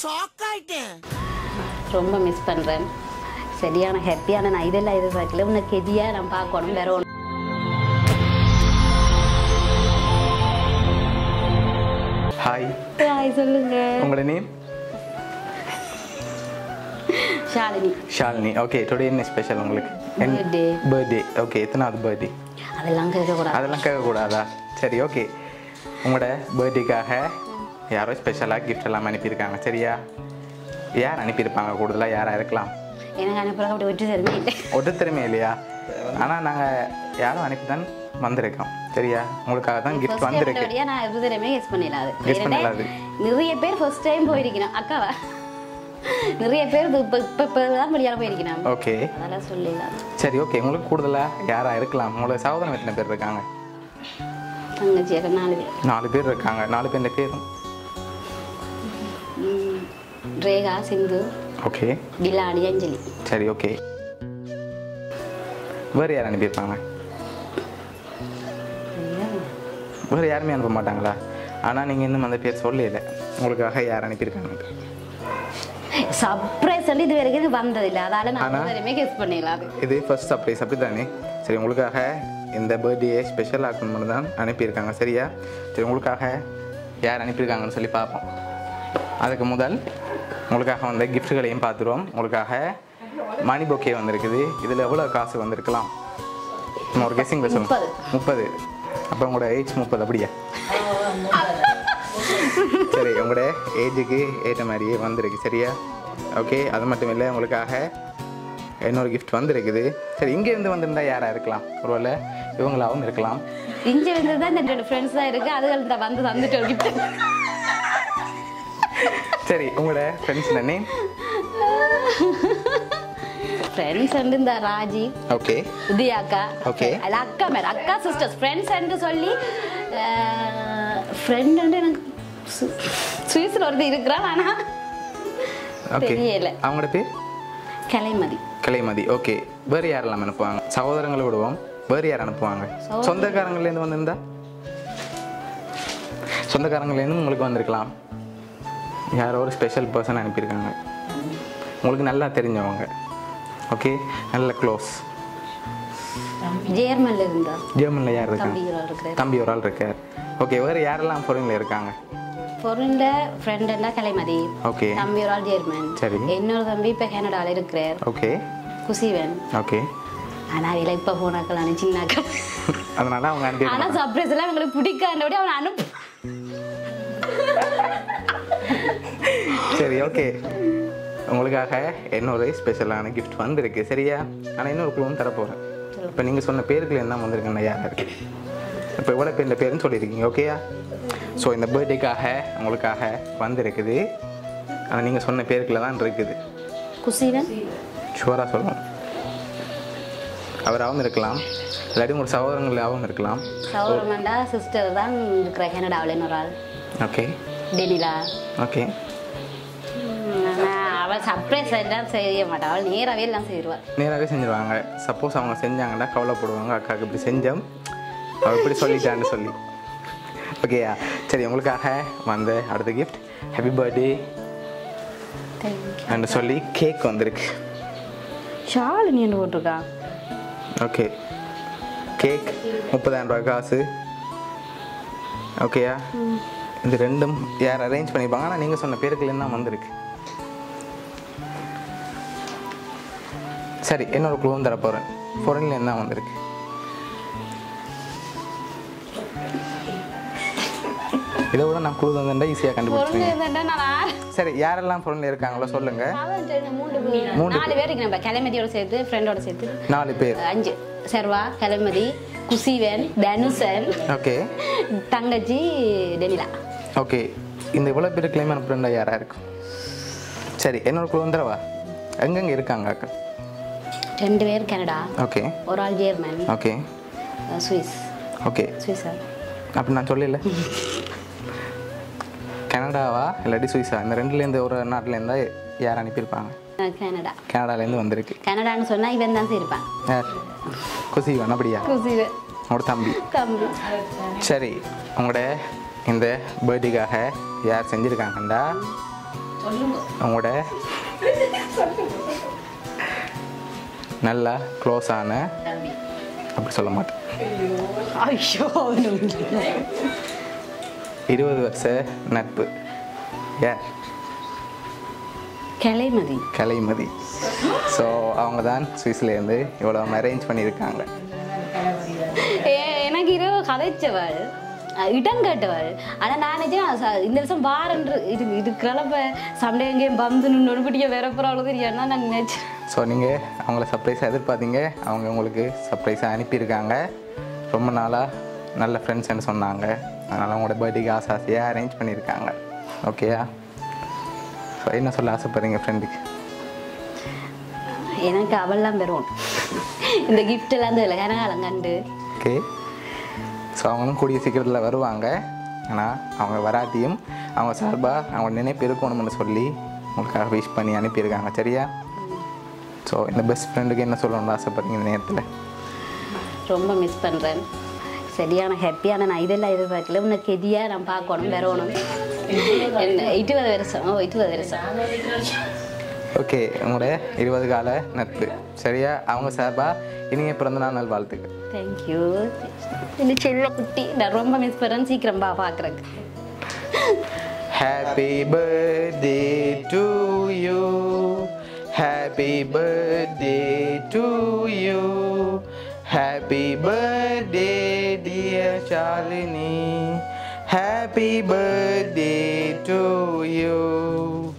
Shock ஆயிட்டேன் ரொம்ப miss பண்ணுறேன் சரியான ஹாப்பியான நான் இதெல்லாம் எதிர்பார்க்கல உனக்கு எதியாக நான் பார்க்கணும் வேற ஒன்று ஹாய் ஹாய் சொல்லுங்க உங்களோட name Shalini Shalini okay today என்ன ஸ்பெஷல் உங்களுக்கு Birthday. பர்த்டே ஓகே எத்தனாவது பர்த்டே அதெல்லாம் கேட்கக்கூடாது அதெல்லாம் கேட்கக்கூடாதா சரி ஓகே உங்களோட பர்த்டேக்காக யாரோ ஸ்பெஷலாக கிஃப்ட் எல்லாம் அனுப்பியிருக்காங்க சரியா யார் அனுப்பியிருப்பாங்க கூடுதலாக யாராக இருக்கலாம் எனக்கு அனுப்புறதுக்கு அப்படி ஒற்று தருமே இல்லை ஒருத்தருமே இல்லையா ஆனால் நாங்கள் யாரும் அனுப்பி தான் வந்திருக்கோம் சரியா உங்களுக்காக தான் கிஃப்ட் வந்திருக்கு வழியாக நான் இது தரமே கெஸ் பண்ணிடலாது Guess பண்ணிடலாது. நிறைய பேர் ஃபர்ஸ்ட் டைம் போயிருக்கணும் அக்காவா நிறைய பேர் இப்போ இப்போ இப்போ இப்போ தான் வெளியால் போயிருக்கணும் ஓகே அதெல்லாம் சொல்லிடலாம் சரி ஓகே உங்களுக்கு கூடுதலாக யாராக இருக்கலாம் உங்களோட சகோதரன் எத்தனை பேர் இருக்காங்க தங்கச்சி அக்கா நாலு பேர் நாலு பேர் இருக்காங்க நாலு பேர் பேரும் ம், ரேகா சிந்து ஓகே பிலாடி அஞ்சலி சரி ஓகே வேறு யார் அனுப்பியிருப்பாங்க வேறு யாருமே அனுப்ப மாட்டாங்களா ஆனால் நீங்கள் இன்னும் அந்த பேர் சொல்லல உங்களுக்காக யார் அனுப்பியிருக்காங்க சர்ப்ரைஸ் சொல்லி இது வரைக்கும் வந்ததில்லை அதால நான் ஆனா- வரையுமே கெஸ் பண்ணிடலாம் அது இது ஃபர்ஸ்ட் சர்ப்ரைஸ் அப்படி தானே சரி உங்களுக்காக இந்த பர்த்டே ஸ்பெஷல் ஆக்கணும்னு தான் அனுப்பியிருக்காங்க சரியா சரி உங்களுக்காக யார் அனுப்பியிருக்காங்கன்னு சொல்லி பார்ப்போம் அதுக்கு முதல் உங்களுக்காக வந்த கிஃப்ட்களையும் பார்த்துருவோம் உங்களுக்காக மணி பொக்கே வந்திருக்குது இதில் எவ்வளோ காசு வந்திருக்கலாம் நான் ஒரு கெஸிங்கில் சொல்லுங்க முப்பது. முப்பது அப்போ உங்களோட ஏஜ் முப்பது அப்படியா சரி உங்களோட ஏஜுக்கு ஏற்ற மாதிரியே வந்திருக்கு சரியா ஓகே அது மட்டும் இல்லை உங்களுக்காக இன்னொரு கிஃப்ட் வந்திருக்குது சரி இங்கேருந்து வந்திருந்தா யாராக இருக்கலாம் ஒருவேளை இவங்களாவும் இருக்கலாம் இங்க வந்து தான் இந்த ரெண்டு ஃப்ரெண்ட்ஸ் தான் இருக்கு அதுகள் தான் வந்து தந்துட்டு கிஃப்ட் சரி உங்களோட ஃப்ரெண்ட்ஸ் நேம் ஃப்ரெண்ட்ஸ் வந்து இந்த ராஜி ஓகே உதயா அக்கா Okay. அல்ல அக்கா மேல அக்கா சிஸ்டர்ஸ் ஃப்ரெண்ட்ஸ் என்று சொல்லி ஃப்ரெண்ட் வந்து எனக்கு சு- சுவிஸ்ல ஒருத்தர் இருக்கிறான் ஆனா ஓகே தெரியல அவங்களோட பேர் கலைமதி கலைமதி ஓகே வேறு யாரெல்லாம் அனுப்புவாங்க சகோதரங்களை விடுவோம் வேறு யார் அனுப்புவாங்க சொந்தக்காரங்கள்லேருந்து வந்திருந்தா சொந்தக்காரங்கள்லேருந்து உங்களுக்கு வந்திருக்கலாம் யாரோ ஒரு ஸ்பெஷல் பர்சன் அனுப்பியிருக்காங்க உங்களுக்கு நல்லா தெரிஞ்சவங்க ஓகே நல்ல க்ளோஸ் ஜேர்மன்ல இருந்தா ஜெர்மனில் யார் தம்பி இருக்காங்க ஒரு ஆள் இருக்கிறார் தம்பி ஒரு ஆள் இருக்கார் ஓகே வேறு யாரெல்லாம் ஃபாரினில் இருக்காங்க பொருண்ட ஃப்ரெண்ட் எல்லாம் கலைமதி ஓகே தம்பி ஒரு ஆள் ஜெர்மன் சரி. இன்னொரு தம்பி இப்ப கனடால இருக்கிறார் ஓகே குசிவன் ஓகே ஆனா அவள இப்ப போனாக்கள் சின்னாக்கள் அதனால அவங்க ஆனா அனுப்பி சர்ப்ரைஸ் எல்லாம் அவங்களுக்கு பிடிக்காதபடி அவன் அனுப்பு சரி ஓகே உங்களுக்காக இன்னொரு ஸ்பெஷலான கிஃப்ட் வந்திருக்கு சரியா ஆனால் இன்னொரு குழுவும் தரப்போகிறேன் இப்போ நீங்கள் சொன்ன பேருக்குள்ள என்ன வந்திருக்குன்னா யார் இருக்கு இப்போ எவ்வளோ பேர் இந்த பேருன்னு சொல்லியிருக்கீங்க ஓகேயா ஸோ இந்த பர்த்டேக்காக உங்களுக்காக வந்திருக்குது ஆனால் நீங்கள் சொன்ன பேருக்குள்ள தான் இருக்குது குசிவன் ஷுவராக சொல்லுவோம் அவராகவும் இருக்கலாம் இல்லாட்டி உங்கள் சகோதரங்களாகவும் இருக்கலாம் சௌரமண்டா சிஸ்டர் தான் இருக்கிற கனடாவில் இன்னொரு ஆள் ஓகே டெனிலா ஓகே ஆனா அவள் சர்ப்ரைஸ் எல்லாம் செய்ய மாட்டாள் அவள் நேராகவே எல்லாம் செய்வாள் நேராகவே செஞ்சுருவாங்க சப்போஸ் அவங்க செஞ்சாங்கன்னா கவலைப்படுவாங்க அக்காவுக்கு இப்படி செஞ்சோம் அவள் இப்படி சொல்லிட்டான்னு சொல்லி ஓகேயா சரி உங்களுக்காக வந்த அடுத்த கிஃப்ட் ஹாப்பி பர்த்டே அண்ட் சொல்லி கேக் வந்திருக்கு ஷால் நீ என்ன போட்டிருக்கா ஓகே கேக் முப்பதாயிரம் ரூபாய் காசு ஓகேயா இது ரெண்டும் யார் அரேஞ்ச் பண்ணியிருப்பாங்க ஆனால் நீங்கள் சொன்ன பேருக்குள்ள தான் வந்திருக்கு சரி இன்னொரு குழுவும் தர போகிறேன் ஃபோரனில் என்ன வந்திருக்கு இதை விட நான் குழு தந்தா ஈஸியாக கண்டுபிடிச்சிருங்க நான் சரி யாரெல்லாம் ஃபோரனில் இருக்காங்களோ சொல்லுங்கள் மூணு பேர் நாலு பேர் இருக்கு நம்ம கிளமதியோட சேர்த்து ஃப்ரெண்டோட சேர்த்து நாலு பேர் அஞ்சு சர்வா கிளமதி குசிவன் தனுசன் ஓகே தங்கச்சி டெனிலா ஓகே இந்த இவ்வளோ பேர் கிளைம் அனுப்புறா யாராக இருக்கும் சரி என்னோட குழு வந்துடவா எங்கெங்கே இருக்காங்க அக்கா ரெண்டு பேர் கனடா ஓகே ஒரு ஆள் German okay ah Swiss okay சுவிஸா அப்படி நான் சொல்லல கனடாவா இல்லாட்டி சுவிஸா இந்த ரெண்டுலேருந்து ஒரு நாட்டிலேருந்தா யார் அனுப்பியிருப்பாங்க அஹ் கனடா கனடாலேருந்து வந்திருக்கு கனடான்னு சொன்னா இவன் தான் இருப்பான் யார் குசிவன் அப்படியா குசிவன் உங்களோட தம்பி தம்பி சரி உங்களோட இந்த பர்த்டேக்காக யார் செஞ்சுருக்காங்கண்டா அவங்களோட நல்லா க்ளோஸ் ஆன அப்படி சொல்ல மாட்டேன் ஐயோ இருபது வருஷ நட்பு ஏன் கலைமதி கலைமதி ஸோ அவங்க தான் சுவிஸ்லேருந்து இவ்வளோ அரேஞ்ச் பண்ணியிருக்காங்க ஏ- எனக்கு இரவு கதைச்சவள் அஹ் இடம் கேட்டவள் ஆனால் நான் நினைச்சேன் ச- இந்த வருஷம் வாரன்று இது இதுக்கிறப்ப சண்டை எங்கேயும் பந்து நின்று பிடிக்க வேற போகிறாலும் தெரியாது நான் நினைச்சேன் ஸோ நீங்கள் அவங்கள சர்ப்ரைஸாக எதிர்பார்த்தீங்க அவங்க உங்களுக்கு சர்ப்ரைஸாக அனுப்பியிருக்காங்க ரொம்ப நாளாக நல்ல ஃப்ரெண்ட்ஸ்ன்னு சொன்னாங்க அதனால் அவங்களோட பர்த்டேக்கு ஆசை ஆசையாக அரேஞ்ச் பண்ணியிருக்காங்க ஓகேயா ஸோ என்ன சொல்ல ஆசைப்படுறீங்க ஃப்ரெண்டுக்கு எனக்கு அவள்லாம் பெறும் இந்த gift எல்லாம் இந்த கனகாலம் கண்டு ஓகே ஸோ அவங்களும் கூடிய சீக்கிரத்தில் வருவாங்க ஆனால் அவங்க வராட்டியும் அவங்க சார்பாக அவங்க நினைப்பு இருக்கணும்னு சொல்லி உங்களுக்காக விஷ் பண்ணி அனுப்பியிருக்காங்க சரியா ஸோ இந்த பெஸ்ட் ஃப்ரெண்டுக்கு என்ன சொல்லணும்னு ஆசைப்படுறீங்க இந்த நேரத்தில் ரொம்ப மிஸ் பண்ணுறேன் சரியான ஹாப்பியான நான் இதெல்லாம் எதிர்பார்க்கல உனக்கு எதியாக நான் பார்க்கணும் வரணும் என்ன இருபது வருஷம் ஓ இருபது வருஷம் ஓகே உங்களோட இருபது கால நட்பு சரியா அவங்க சார்பாக இனிய பிறந்தநாள் நல் வாழ்த்துக்கள் தேங்க்யூ இந்த செல்ல குட்டி நான் ரொம்ப மிஸ் பண்ணுறேன் சீக்கிரம் பா பார்க்குறேக்கு Happy birthday to you. Happy birthday to you. Happy birthday, dear Shalini. Happy birthday to you.